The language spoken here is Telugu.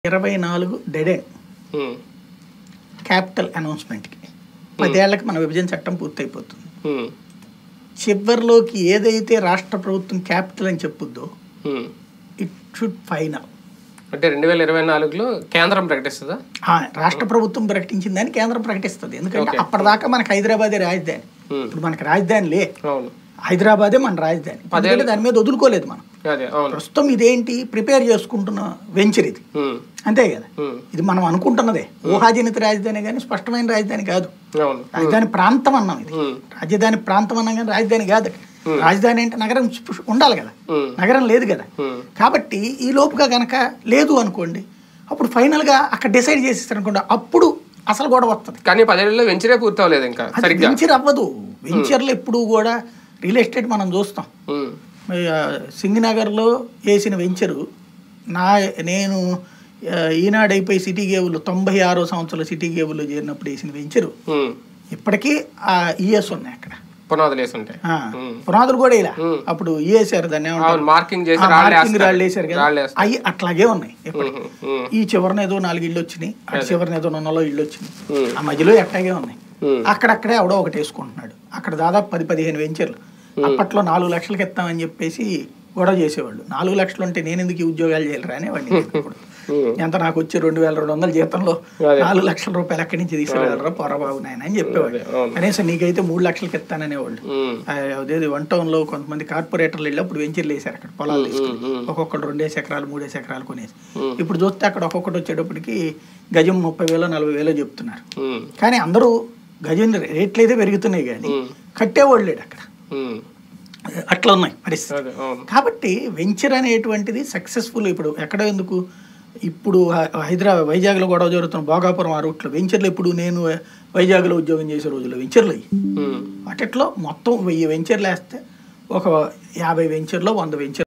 ఇరవై నాలుగు డెడే ఉమ్, క్యాపిటల్ అనౌన్స్మెంట్కి పదేళ్లకు మన విభజన చట్టం పూర్తయిపోతుంది ఉమ్, చివరిలోకి ఏదైతే రాష్ట్ర ప్రభుత్వం క్యాపిటల్ అని చెప్పుద్దో ఉమ్. ఇట్ షుడ్ ఫైనల్ అంటే రెండు వేల ఇరవై నాలుగులో కేంద్రం ప్రకటిస్తుందా రాష్ట్ర ప్రభుత్వం ప్రకటించిందని కేంద్రం ప్రకటిస్తుంది ఎందుకంటే Okay. అప్పటిదాకా మనకు హైదరాబాదే రాజధాని Hmm. ఇప్పుడు మనకి రాజధాని లే అవును హైదరాబాదే మన రాజధాని ఎందుకంటే దాని మీద వదులుకోలేదు మనం అదే అవును ప్రస్తుతం ఇదేంటి ప్రిపేర్ చేసుకుంటున్న వెంచర్ ఇది ఉమ్, అంతే కదా ఉమ్, ఇది మనం అనుకుంటున్నదే ఊహాజనిత రాజధాని కానీ స్పష్టమైన రాజధాని కాదు అవును రాజధాని ప్రాంతం అన్నాం ఇది ఉమ్, రాజధాని ప్రాంతం అన్నాం కానీ రాజధాని కాదు రాజధాని అంటే నగరం సు- ఉండాలి కదా ఉమ్, నగరం లేదు కదా ఉమ్, కాబట్టి ఈ లోపుగా గనక లేదు అనుకోండి అప్పుడు ఫైనల్గా అక్కడ డిసైడ్ చేసేస్తారు అనుకోండి అప్పుడు అసలు గొడవ వస్తుంది కానీ పదేళ్ళలో వెంచరే పూర్తి అవ్వలేదు ఇంకా అది సరిగ్గా వెంచర్ అవ్వదు వెంచర్లు ఎప్పుడు కూడా రియల్ ఎస్టేట్ మనం చూస్తాం ఉమ్, మరి, ఆ, సింగనగర్లో వేసిన వెంచరు నా నేను ఆ, ఈనాడు అయిపోయి సిటీ గేబుల్ తొంభై ఆరో సంవత్సరంలో సిటీ గేబుల్లో చేరినప్పుడు వేసిన వెంచరు ఉమ్. ఇప్పటికీ ఆ ఈఎస్ ఉన్నాయి అక్కడ పునాదులు వేసి ఉంటాయి ఆ, పునాదులు కూడా ఇలా ఉమ్. అప్పుడు ఈఎస్ఆర్ దాన్ని ఏమంటారు అవును మార్కింగ్ చేసి ఆ, రాళ్ళు మార్కింగ్ వేస్తారు. రాళ్ళు వేశారు కదా రాళ్ళు వేస్తారు. అవి అట్లాగే ఉన్నాయి ఇప్పటికి ఉమ్, ఉమ్, ఈ చివరన ఏదో నాలుగు ఇళ్ళు వచ్చినాయి అటు చివరన ఏదో నొన్నలో ఇళ్ళు వచ్చినాయి ఉమ్, ఆ మధ్యలో ఎట్టాగే ఉన్నాయి ఉమ్, అక్కడక్కడే ఎవడో ఒకటి వేసుకుంటున్నాడు అక్కడ దాదాపు పది పదిహేను వెంచర్లు అప్పట్లో నాలుగు లక్షలకి ఇస్తామని చెప్పేసి గొడవ చేసేవాళ్ళు నాలుగు లక్షలు ఉంటే నేను ఎందుకు ఈ ఉద్యోగాలు చేయలేరా అనేవాడిని నేను ఇప్పుడు ఉమ్, ఎంత నాకు వచ్చి రెండు వేల రెండు వందల జీతంలో అదే. నాలుగు లక్షల రూపాయలు ఎక్కడి నుంచి తీసుకురాగలరా పొరబాబు నాయన అని చెప్పేవాడు అదే, అవును. కనీసం నీకైతే మూడు లక్షలకి ఇస్తాననేవాళ్ళు ఉమ్, ఆ, అదేది వన్ టౌన్ లో కొంతమంది కార్పొరేటర్లు వెళ్ళి అప్పుడు వెంచర్లు వేశారు అక్కడ పొలాలు తీసుకుని ఉమ్, ఉమ్. ఒక్కొక్కటి రెండేసి ఎకరాలు మూడేసి ఎకరాలు కొనేసి ఉమ్. ఇప్పుడు చూస్తే అక్కడ ఒక్కొక్కటి వచ్చేటప్పటికి గజం ముప్పై వేలో నలభై వేలో చెప్తున్నారు ఉమ్, కానీ అందరూ గజం రేట్లు అయితే పెరుగుతున్నాయి కానీ ఉమ్, కట్టేవాళ్ళు లేడు అక్కడ ఉమ్. అట్లా ఉన్నాయి పరిస్థితి అదే అవును కాబట్టి వెంచర్ అనేటువంటిది సక్సెస్ఫుల్ ఇప్పుడు ఎక్కడ ఎందుకు ఇప్పుడు హ- హైదరాబాద్ వైజాగ్లో గొడవ జరుగుతున్న భోగాపురం ఆ రూట్లో వెంచర్లు ఇప్పుడు నేను వైజాగ్లో ఉద్యోగం చేసే రోజుల్లో వెంచర్లు అయ్యి ఉమ్. వాటిట్లో మొత్తం వెయ్యి వెంచర్లు వేస్తే ఒక యాభై వెంచర్లో వంద వెంచర్